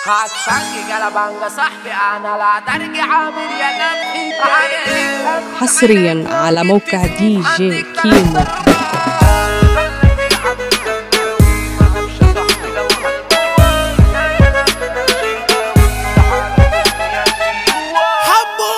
هتشنجي قلبانجا صاحبي انا لا ترجع عامل يا نبحي حصريا على موقع دي جي كيمو حمو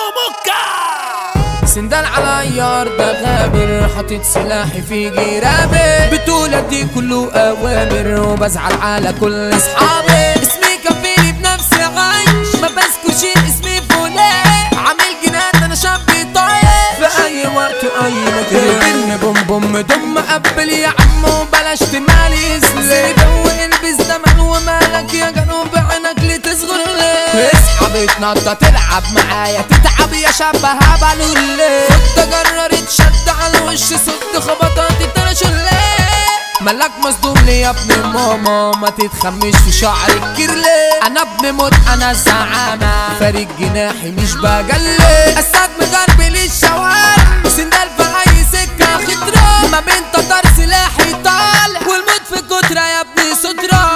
مكة سندال على يار ده غامر حاطط سلاحي في جرابي بطولة دي كله اوامر وبزعل على كل اصحابي اسمي كفيني بنفسي عايش ما بسكوش اسمي فلان عامل جنات انا شاب طايش في اي وقت واي مكان بوم بوم دم قبل يا عم وبلاش تمالي سليب والبس دمن ومالك يا جنوب عينك لتصغر ليه اصحى بتنطط تلعب معايا تتعب يا شاب هبل ليه كنت قررت شد على الوش صد خبطات الترشليه ملاك مصدوم لي يا ابن ماما ما تتخمش في شعرك كيرلي انا ابن موت انا الزعامة فارق جناحي مش بجلي اسد مغربل الشوارع وسندال في اي سكة خضرا ما بين تطار سلاحي طالع والموت في كترة يا ابني سترة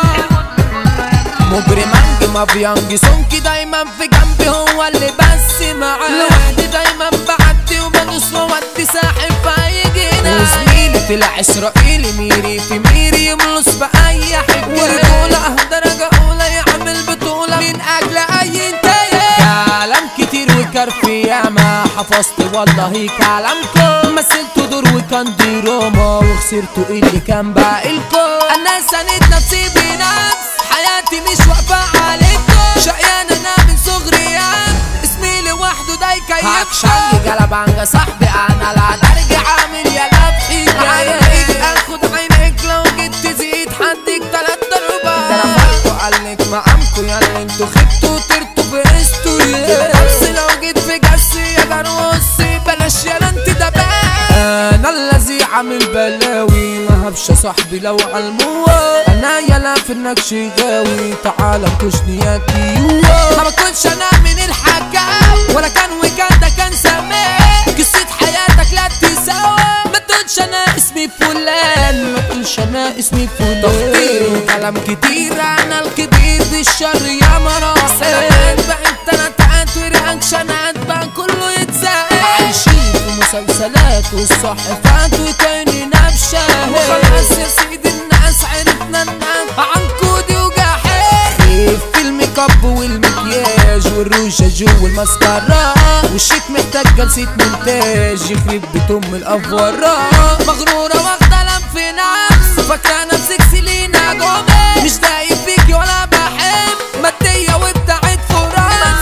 مجرمانج مافيانج سونكي دايما في جنبي هو اللي بس معاه لوحدي دايما بعدي وبدوس وودي ساحب في اي جناح وزميلي طلع اسرائيلي ميري في ميري يملص باي حب ورجولة درجة اولى يعمل بطولة من اجل اي انتاج كلام كتير وكرف ياما حفظت والله كلامكم مثلت دور وكان دي روما وخسرتوا اللي كان باقيلكم انا سند نفسي بنفس حياتي مش واقفة عليكم شقيان انا من صغري يعني اسمي لوحده ده يكيفكم هتشنجي قلبانجا صاحبي انا لا ترجع عامل يا لبحي جايك اخد عينك لو جيت تزيد حدك تلات ضربات ده انا فاكو قالك معامكو يا اللي انتوا خدتوا طرتوا في استوري بس لو جيت في جسي يا جروسي بلاش يا انت ده بقى انا الذي عامل بلاوي ما هبش صاحبي لو علموه انا يلا في النكش غاوي تعال كشني يا كيوه ما بكونش انا من الحكاوي ولا كان وكان ده كان سماه قصة حياتك لا تساوي ما تقولش انا اسمي فلان ما تقولش انا اسمي فلان تخطير وكلام كتير انا الكبير بالشر يا مراحل بقى انت انا تعات ورياكشنات بقى كله يتساءل عايشين في مسلسلات والصحفات وكاني نبشة وخلاص يا سيدي الناس عرفنا الناس عن كودي وجحيم خيف في الميك اب والمكياج والروجة جو المسكرة والشيك محتاج جلسة مونتاج يخرب بيت ام الافورات مغرورة واخدة لم في نفس فاكرة نفسك سيلينا جوميز مش دايب فيكي ولا بحب مادية وبتاعت فراس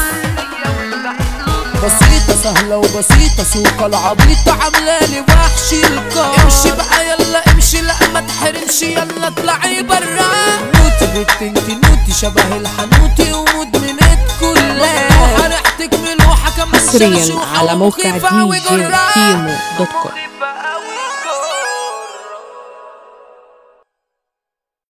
بسيطة سهلة وبسيطة سوق العبيطة عاملالي وحش القاع امشي بقى يلا امشي لا ما تحرمش يلا اطلعي برا نوتي بنت انت نوتي شبه الحنوتي ومدمنة كلها ريحتك ملوحة كمان حصريا شمشوحة على موقع ومخيفة دي جي وجراح. كيمو دوت كوم